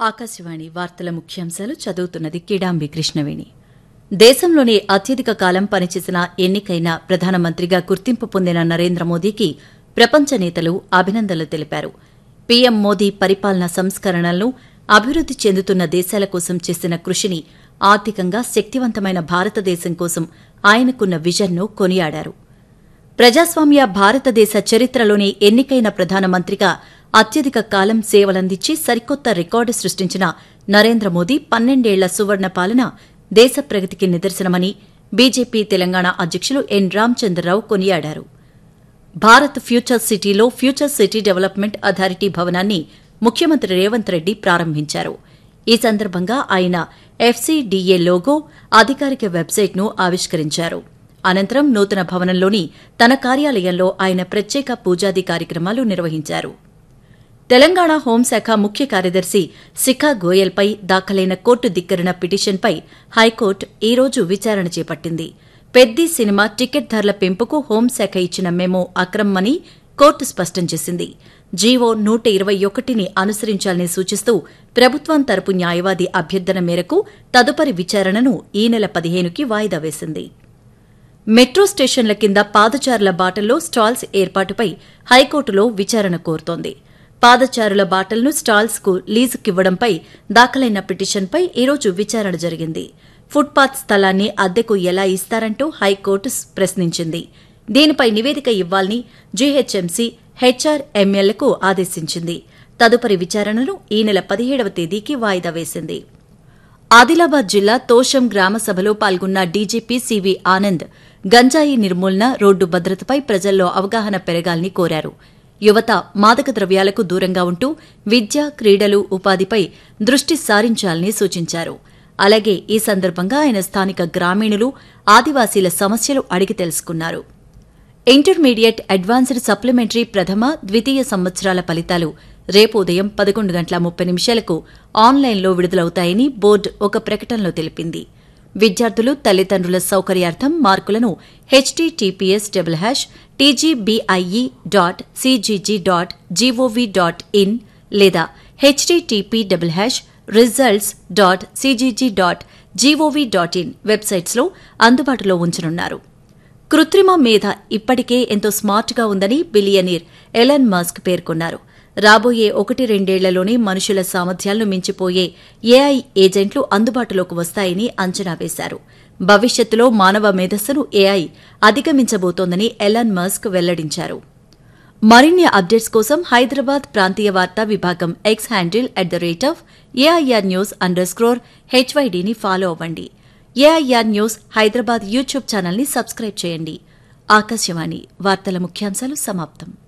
ఆకాశవాణి వార్తల ముఖ్యాంశాలు చదువుతున్నది కిడాంబి కృష్ణవేణి దేశంలోనే అత్యధిక కాలం పనిచేసిన ఎన్నికైన ప్రధానమంత్రిగా గుర్తింపు పొందిన నరేంద్ర మోదీకి ప్రపంచ నేతలు అభినందనలు తెలిపారు పీఎం మోదీ పరిపాలనా సంస్కరణలను అభివృద్ది చెందుతున్న దేశాల కోసం చేసిన కృషిని ఆర్థికంగా శక్తివంతమైన భారతదేశం కోసం ఆయనకున్న విజన్ను కొనియాడారు ప్రజాస్వామ్య భారతదేశ చరిత్రలోని ఎన్నికైన ప్రధానమంత్రిగా అత్యధిక కాలం సేవలందించి సరికొత్త రికార్డు సృష్టించిన నరేంద్ర మోదీ పన్నెండేళ్ల సువర్ణ పాలన దేశ ప్రగతికి నిదర్శనమని బీజేపీ తెలంగాణ అధ్యకులు ఎన్ రామచంద్రరావు కొనియాడారు భారత్ ఫ్యూచర్ సిటీలో ఫ్యూచర్ సిటీ డెవలప్మెంట్ అథారిటీ భవనాన్ని ముఖ్యమంత్రి రేవంత్ రెడ్డి ప్రారంభించారు ఈ సందర్భంగా ఆయన ఎఫ్సీడీఏ లోగో అధికారిక వెబ్సైట్ను ఆవిష్కరించారు అనంతరం నూతన భవనంలోని తన కార్యాలయంలో ఆయన ప్రత్యేక పూజాది కార్యక్రమాలు నిర్వహించారు తెలంగాణ హోంశాఖ ముఖ్య కార్యదర్శి శిఖా గోయల్పై దాఖలైన కోర్టు ధిక్కరణ పిటిషన్పై హైకోర్టు ఈ రోజు విచారణ చేపట్టింది పెద్ది సినిమా టికెట్ ధరల పెంపుకు హోంశాఖ ఇచ్చిన మెమో అక్రమమని కోర్టు స్పష్టం చేసింది జీవో నూట ఇరవై ఒకటిని అనుసరించాలని సూచిస్తూ ప్రభుత్వం తరపు న్యాయవాది అభ్యర్థన మేరకు తదుపరి విచారణను ఈ నెల పదిహేనుకి వాయిదా వేసింది మెట్రో స్టేషన్ల కింద పాదచారుల బాటల్లో స్టాల్స్ ఏర్పాటుపై హైకోర్టులో విచారణ కోరుతోంది పాదచారుల బాటలను స్టాల్స్ కు లీజుకివ్వడంపై దాఖలైన పిటిషన్పై ఈరోజు విచారణ జరిగింది ఫుట్పాత్ స్థలాన్ని అద్దెకు ఎలా ఇస్తారంటూ హైకోర్టు ప్రశ్నించింది దీనిపై నివేదిక ఇవ్వాలని జీహెచ్ఎంసీ హెచ్ఆర్ఎంఎల్కు ఆదేశించింది తదుపరి విచారణను ఈ నెల పదిహేడవ తేదీకి వాయిదా వేసింది ఆదిలాబాద్ జిల్లా తోషం గ్రామ సభలో పాల్గొన్న డీజీపీ సివి ఆనంద్ గంజాయి నిర్మూలన రోడ్డు భద్రతపై ప్రజల్లో అవగాహన పెరగాలని కోరారు యువత మాదక ద్రవ్యాలకు దూరంగా ఉంటూ విద్య క్రీడలు ఉపాధిపై దృష్టి సారించాలని సూచించారు అలాగే ఈ సందర్భంగా ఆయన స్థానిక గ్రామీణులు ఆదివాసీల సమస్యలు అడిగి తెలుసుకున్నారు ఇంటర్మీడియట్ అడ్వాన్స్డ్ సప్లిమెంటరీ ప్రథమ ద్వితీయ సంవత్సరాల ఫలితాలు రేపు ఉదయం పదకొండు గంటల ముప్పై నిమిషాలకు ఆన్లైన్లో విడుదలవుతాయని బోర్డు ఒక ప్రకటనలో తెలిపింది విద్యార్థులు తల్లిదండ్రుల సౌకర్యార్థం మార్కులను HTTPS double hash TGBIE dot CGG dot gov dot in లేదా HTTP double hash results dot CGG dot gov dot in వెబ్సైట్స్లో అందుబాటులో ఉంచనున్నారు కృత్రిమ మేధ ఇప్పటికే ఎంతో స్మార్ట్గా ఉందని బిలియనీర్ ఎలన్ మస్క్ పేర్కొన్నారు రాబోయే ఒకటి రెండేళ్లలోనే మనుషుల సామర్థ్యాలను మించిపోయే ఏఐ ఏజెంట్లు అందుబాటులోకి వస్తాయని అంచనా వేశారు భవిష్యత్తులో మానవ మేధస్సును ఏఐ అధిగమించబోతోందని ఎలన్ మస్క్ వెల్లడించారు మరిన్ని అప్డేట్స్ కోసం హైదరాబాద్ ప్రాంతీయ వార్తా విభాగం X handle at the rate of AIR news underscore హెచ్వైడీని ఫాలో అవ్వండి ఏఐఆర్ న్యూస్ హైదరాబాద్ యూట్యూబ్ ఛానల్ని సబ్స్క్రైబ్ చేయండి ఆకాశవాణి వార్తల ముఖ్యాంశాలు సమాప్తం